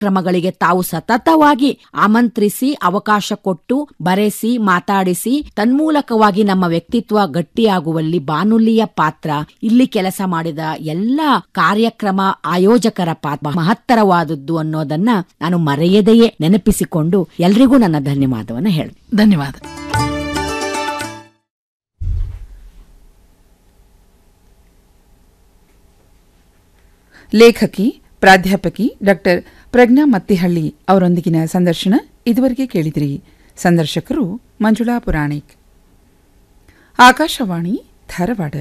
ಕ್ರಮಗಳಿಗೆ ತಾವು ಸತತವಾಗಿ ಆಮಂತ್ರಿಸಿ ಅವಕಾಶ ಕೊಟ್ಟು ಬರೆಸಿ ಮಾತಾಡಿಸಿ ತನ್ಮೂಲಕವಾಗಿ ನಮ್ಮ ವ್ಯಕ್ತಿತ್ವ ಗಟ್ಟಿಯಾಗುವಲ್ಲಿ ಬಾನುಲಿಯ ಪಾತ್ರ ಇಲ್ಲಿ ಕೆಲಸ ಮಾಡಿದ ಎಲ್ಲ ಕಾರ್ಯಕ್ರಮ ಆಯೋಜಕರ ಪಾತ್ರ ಮಹತ್ತರವಾದದ್ದು ಅನ್ನೋದನ್ನ ನಾನು ಮರೆಯದೆಯೇ ನೆನಪಿಸಿಕೊಂಡು ಎಲ್ರಿಗೂ ನನ್ನ ಧನ್ಯವಾದವನ್ನು ಹೇಳಿ ಧನ್ಯವಾದ ಲೇಖಕಿ ಪ್ರಾಧ್ಯಾಪಕಿ ಡಾಕ್ಟರ್ ಪ್ರಜ್ಞಾ ಮತ್ತಿಹಳ್ಳಿ ಅವರೊಂದಿಗಿನ ಸಂದರ್ಶನ ಇದುವರೆಗೆ ಕೇಳಿದಿರಿ ಸಂದರ್ಶಕರು ಮಂಜುಳಾ ಪುರಾಣಿಕ್ ಆಕಾಶವಾಣಿ ಧಾರವಾಡ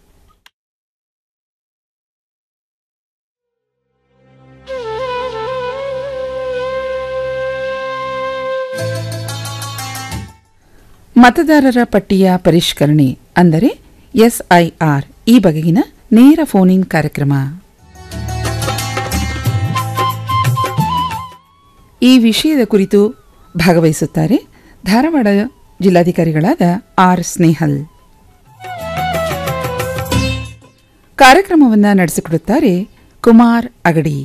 ಮತದಾರರ ಪಟ್ಟಿಯ ಪರಿಷ್ಕರಣೆ ಅಂದರೆ ಎಸ್ಐಆರ್ ಈ ಬಗೆಗಿನ ನೇರ ಫೋನ್ ಇನ್ ಕಾರ್ಯಕ್ರಮ ಈ ವಿಷಯದ ಕುರಿತು ಭಾಗವಹಿಸುತ್ತಾರೆ ಧಾರವಾಡ ಜಿಲ್ಲಾಧಿಕಾರಿಗಳಾದ ಆರ್ ಸ್ನೇಹಲ್ ಕಾರ್ಯಕ್ರಮವನ್ನು ನಡೆಸಿಕೊಡುತ್ತಾರೆ ಕುಮಾರ್ ಅಗಡಿ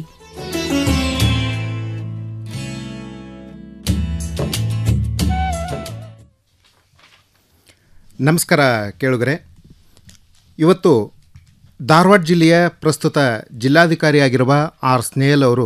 ನಮಸ್ಕಾರ ಕೇಳುಗರೆ ಇವತ್ತು ಧಾರವಾಡ ಜಿಲ್ಲೆಯ ಪ್ರಸ್ತುತ ಜಿಲ್ಲಾಧಿಕಾರಿಯಾಗಿರುವ ಆರ್ ಸ್ನೇಹಲ್ ಅವರು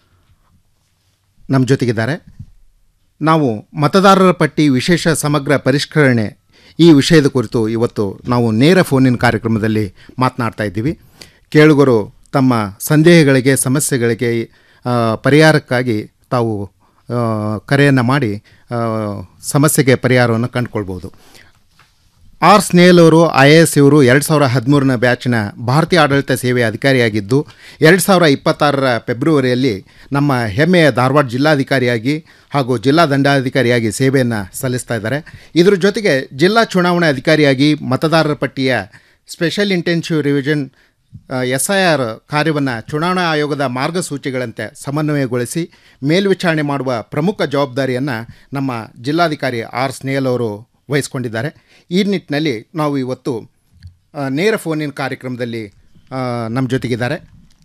ನಮ್ಮ ಜೊತೆಗಿದ್ದಾರೆ ನಾವು ಮತದಾರರ ಪಟ್ಟಿ ವಿಶೇಷ ಸಮಗ್ರ ಪರಿಷ್ಕರಣೆ ಈ ವಿಷಯದ ಕುರಿತು ಇವತ್ತು ನಾವು ನೇರ ಫೋನಿನ ಕಾರ್ಯಕ್ರಮದಲ್ಲಿ ಮಾತನಾಡ್ತಾ ಇದ್ದೀವಿ ಕೇಳುಗರು ತಮ್ಮ ಸಂದೇಹಗಳಿಗೆ ಸಮಸ್ಯೆಗಳಿಗೆ ಆ, ಪರಿಹಾರಕ್ಕಾಗಿ ತಾವು ಕರೆಯನ್ನು ಮಾಡಿ ಆ, ಸಮಸ್ಯೆಗೆ ಪರಿಹಾರವನ್ನು ಕಂಡುಕೊಳ್ಬೋದು ಆರ್ ಸ್ನೇಹಲ್ ಅವರು ಐ ಎ ಎಸ್ ಇವರು ಎರಡು ಸಾವಿರ ಹದಿಮೂರನ ಬ್ಯಾಚ್ನ ಭಾರತೀಯ ಆಡಳಿತ ಸೇವೆ ಅಧಿಕಾರಿಯಾಗಿದ್ದು ಎರಡು ಸಾವಿರ ಇಪ್ಪತ್ತಾರರ ಫೆಬ್ರವರಿಯಲ್ಲಿ ನಮ್ಮ ಹೆಮ್ಮೆಯ ಧಾರವಾಡ ಜಿಲ್ಲಾಧಿಕಾರಿಯಾಗಿ ಹಾಗೂ ಜಿಲ್ಲಾ ದಂಡಾಧಿಕಾರಿಯಾಗಿ ಸೇವೆಯನ್ನು ಸಲ್ಲಿಸ್ತಾ ಇದ್ದಾರೆ ಇದ್ರ ಜೊತೆಗೆ ಜಿಲ್ಲಾ ಚುನಾವಣಾ ಅಧಿಕಾರಿಯಾಗಿ ಮತದಾರರ ಪಟ್ಟಿಯ special intensive revision S I R ಕಾರ್ಯವನ್ನು ಚುನಾವಣಾ ಆಯೋಗದ ಮಾರ್ಗಸೂಚಿಗಳಂತೆ ಸಮನ್ವಯಗೊಳಿಸಿ ಮೇಲ್ವಿಚಾರಣೆ ಮಾಡುವ ಪ್ರಮುಖ ಜವಾಬ್ದಾರಿಯನ್ನು ನಮ್ಮ ಜಿಲ್ಲಾಧಿಕಾರಿ ಆರ್ ಸ್ನೇಹಲ್ ಅವರು ವಹಿಸ್ಕೊಂಡಿದ್ದಾರೆ ಈ ನಿಟ್ಟಿನಲ್ಲಿ ನಾವು ಇವತ್ತು ಆ, ನೇರ ಫೋನಿನ ಕಾರ್ಯಕ್ರಮದಲ್ಲಿ ಆ, ನಮ್ಮ ಜೊತೆಗಿದ್ದಾರೆ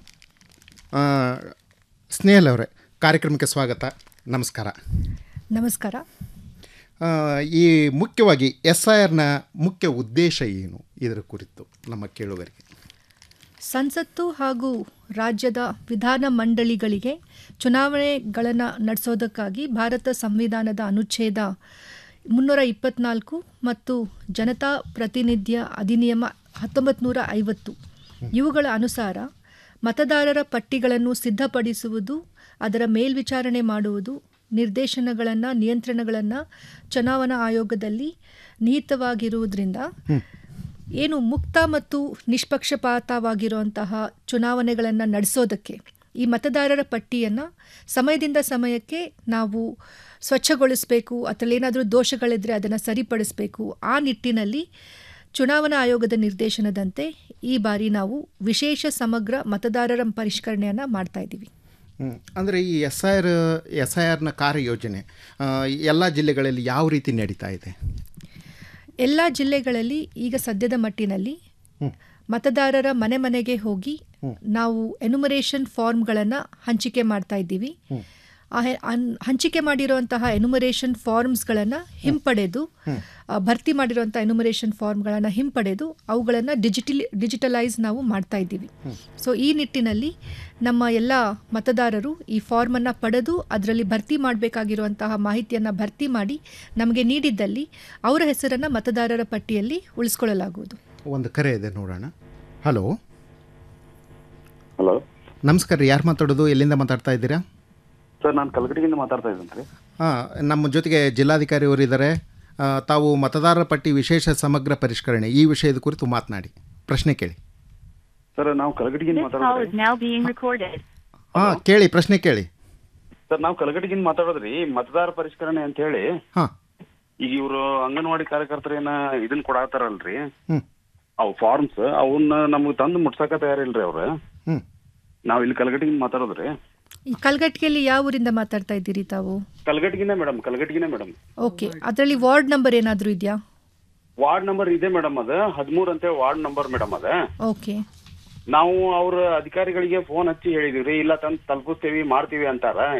ಆ, ಸ್ನೇಹಲ್ ಅವರೇ ಕಾರ್ಯಕ್ರಮಕ್ಕೆ ಸ್ವಾಗತ ನಮಸ್ಕಾರ ನಮಸ್ಕಾರ ಆ, ಈ ಮುಖ್ಯವಾಗಿ ಎಸ್ ಐ ಆರ್ನ ಮುಖ್ಯ ಉದ್ದೇಶ ಏನು ಇದರ ಕುರಿತು ನಮ್ಮ ಕೇಳುಗರಿಗೆ ಸಂಸತ್ತು ಹಾಗೂ ರಾಜ್ಯದ ವಿಧಾನ ಮಂಡಳಿಗಳಿಗೆ ಚುನಾವಣೆಗಳನ್ನು ನಡೆಸೋದಕ್ಕಾಗಿ ಭಾರತ ಸಂವಿಧಾನದ ಅನುಚ್ಛೇದ ಮುನ್ನೂರ ಇಪ್ಪತ್ನಾಲ್ಕು ಮತ್ತು ಜನತಾ ಪ್ರಾತಿನಿಧ್ಯ ಅಧಿನಿಯಮ ಹತ್ತೊಂಬತ್ತು ನೂರ ಐವತ್ತು ಇವುಗಳ ಅನುಸಾರ ಮತದಾರರ ಪಟ್ಟಿಗಳನ್ನು ಸಿದ್ಧಪಡಿಸುವುದು ಅದರ ಮೇಲ್ವಿಚಾರಣೆ ಮಾಡುವುದು ನಿರ್ದೇಶನಗಳನ್ನು ನಿಯಂತ್ರಣಗಳನ್ನು ಚುನಾವಣಾ ಆಯೋಗದಲ್ಲಿ ನಿಹಿತವಾಗಿರುವುದರಿಂದ ಏನು ಮುಕ್ತ ಮತ್ತು ನಿಷ್ಪಕ್ಷಪಾತವಾಗಿರುವಂತಹ ಚುನಾವಣೆಗಳನ್ನು ನಡೆಸೋದಕ್ಕೆ ಈ ಮತದಾರರ ಪಟ್ಟಿಯನ್ನು ಸಮಯದಿಂದ ಸಮಯಕ್ಕೆ ನಾವು ಸ್ವಚ್ಛಗೊಳಿಸಬೇಕು ಅದರಲ್ಲಿ ಏನಾದರೂ ದೋಷಗಳಿದ್ದರೆ ಅದನ್ನು ಸರಿಪಡಿಸಬೇಕು ಆ ನಿಟ್ಟಿನಲ್ಲಿ ಚುನಾವಣಾ ಆಯೋಗದ ನಿರ್ದೇಶನದಂತೆ ಈ ಬಾರಿ ನಾವು ವಿಶೇಷ ಸಮಗ್ರ ಮತದಾರರ ಪರಿಷ್ಕರಣೆಯನ್ನು ಮಾಡ್ತಾ ಇದ್ದೀವಿ ಅಂದರೆ ಈ S I R S I ಆರ್ನ ಕಾರ್ಯಯೋಜನೆ ಎಲ್ಲ ಜಿಲ್ಲೆಗಳಲ್ಲಿ ಯಾವ ರೀತಿ ನಡೀತಾ ಇದೆ ಎಲ್ಲ ಜಿಲ್ಲೆಗಳಲ್ಲಿ ಈಗ ಸದ್ಯದ ಮಟ್ಟಿನಲ್ಲಿ ಮತದಾರರ ಮನೆ ಮನೆಗೆ ಹೋಗಿ ನಾವು ಎನುಮರೇಷನ್ ಫಾರ್ಮ್ಗಳನ್ನು ಹಂಚಿಕೆ ಮಾಡ್ತಾ ಇದ್ದೀವಿ ಆ ಹೆ- ಅನ್- ಹಂಚಿಕೆ ಮಾಡಿರುವಂತಹ ಎನುಮರೇಷನ್ ಫಾರ್ಮ್ಸ್ಗಳನ್ನು ಹಿಂಪಡೆದು ಆ, ಭರ್ತಿ ಮಾಡಿರುವಂಥ ಎನುಮರೇಷನ್ ಫಾರ್ಮ್ಗಳನ್ನು ಹಿಂಪಡೆದು ಅವುಗಳನ್ನು ಡಿಜಿಟಲಿ ಡಿಜಿಟಲೈಸ್ ನಾವು ಮಾಡ್ತಾ ಇದ್ದೀವಿ ಸೊ ಈ ನಿಟ್ಟಿನಲ್ಲಿ ನಮ್ಮ ಎಲ್ಲ ಮತದಾರರು ಈ ಫಾರ್ಮನ್ನು ಪಡೆದು ಅದರಲ್ಲಿ ಭರ್ತಿ ಮಾಡಬೇಕಾಗಿರುವಂತಹ ಮಾಹಿತಿಯನ್ನು ಭರ್ತಿ ಮಾಡಿ ನಮಗೆ ನೀಡಿದ್ದಲ್ಲಿ ಅವರ ಹೆಸರನ್ನು ಮತದಾರರ ಪಟ್ಟಿಯಲ್ಲಿ ಉಳಿಸ್ಕೊಳ್ಳಲಾಗುವುದು ಒಂದು ಕರೆ ಇದೆ ನೋಡೋಣ ಹಲೋ ಹಲೋ ನಮಸ್ಕಾರ ರೀ ಯಾರು ಮಾತಾಡೋದು ಎಲ್ಲಿಂದ ಮಾತಾಡ್ತಾ ಇದ್ದೀರಾ ಸರ್ ನಾನು ಕಲಗಟ್ಟಿಗಿಂದ ಮಾತಾಡ್ತಾ ಇದ್ದೀನಿ ರೀ ಹಾಂ ನಮ್ಮ ಜೊತೆಗೆ ಜಿಲ್ಲಾಧಿಕಾರಿ ಅವರಿದ್ದಾರೆ ಆ, ತಾವು ಮತದಾರರ ಪಟ್ಟಿ ವಿಶೇಷ ಸಮಗ್ರ ಪರಿಷ್ಕರಣೆ ಈ ವಿಷಯದ ಕುರಿತು ಮಾತನಾಡಿ ಪ್ರಶ್ನೆ ಕೇಳಿ ಸರ್ ನಾವು ಕಲಗಟ್ಟಿಗಿಂದ This call ಮಾತಾಡೋದ್ರಿ is now being recorded. ಹಾಂ ಕೇಳಿ ಪ್ರಶ್ನೆ ಕೇಳಿ ಸರ್ ನಾವು ಕಲಗಟ್ಟಿಗಿಂದ ಮಾತಾಡೋದ್ರಿ ಮತದಾರ ಪರಿಷ್ಕರಣೆ ಅಂತ ಹೇಳಿ ಹಾಂ ಈಗ ಇವರು ಅಂಗನವಾಡಿ ಕಾರ್ಯಕರ್ತರು ಏನ ಇದನ್ನ ಕೊಡಾತಾರಲ್ರಿ ಹ್ಞೂ ಅವು ಫಾರ್ಮ್ಸ್ ಅವನ್ನ ನಮ್ಗೆ ತಂದು ಮುಟ್ಸಕ ತಯಾರಿಲ್ರಿ ಅವ್ರು ಹ್ಞೂ ನಾವು ಇಲ್ಲಿ ಕಲಗಟ್ಟಿಗಿಂದ ಮಾತಾಡೋದ್ರಿ ಈ ಕಲ್ಗಟ್ಟಿಗೆಯಲ್ಲಿ ಯಾವ ಊರಿಂದ ಮಾತಾಡ್ತಾ ಇದ್ದೀರಿ ತಾವು ಕಲಗಟ್ಟಿಗಿನ ಮೇಡಮ್ ಕಲಗಟ್ಟಿಗಿನ ಮೇಡಮ್ ಓಕೆ ಅದರಲ್ಲಿ ವಾರ್ಡ್ ನಂಬರ್ ಏನಾದರೂ ಇದೆಯಾ ವಾರ್ಡ್ ನಂಬರ್ ಇದೆ ಮೇಡಮ್ ಅದ ಹದಿಮೂರು ಅಂತೇಳಿ ವಾರ್ಡ್ ನಂಬರ್ ಮೇಡಮ್ ಅದ ಓಕೆ ನಾವು ಅವ್ರ ಅಧಿಕಾರಿಗಳಿಗೆ ಫೋನ್ ಹಚ್ಚಿ ಹೇಳಿದಿವ್ರಿ ಇಲ್ಲ ತಂದು ತಲುಪಿಸ್ತೇವಿ ಮಾಡ್ತೀವಿ ಅಂತಾರ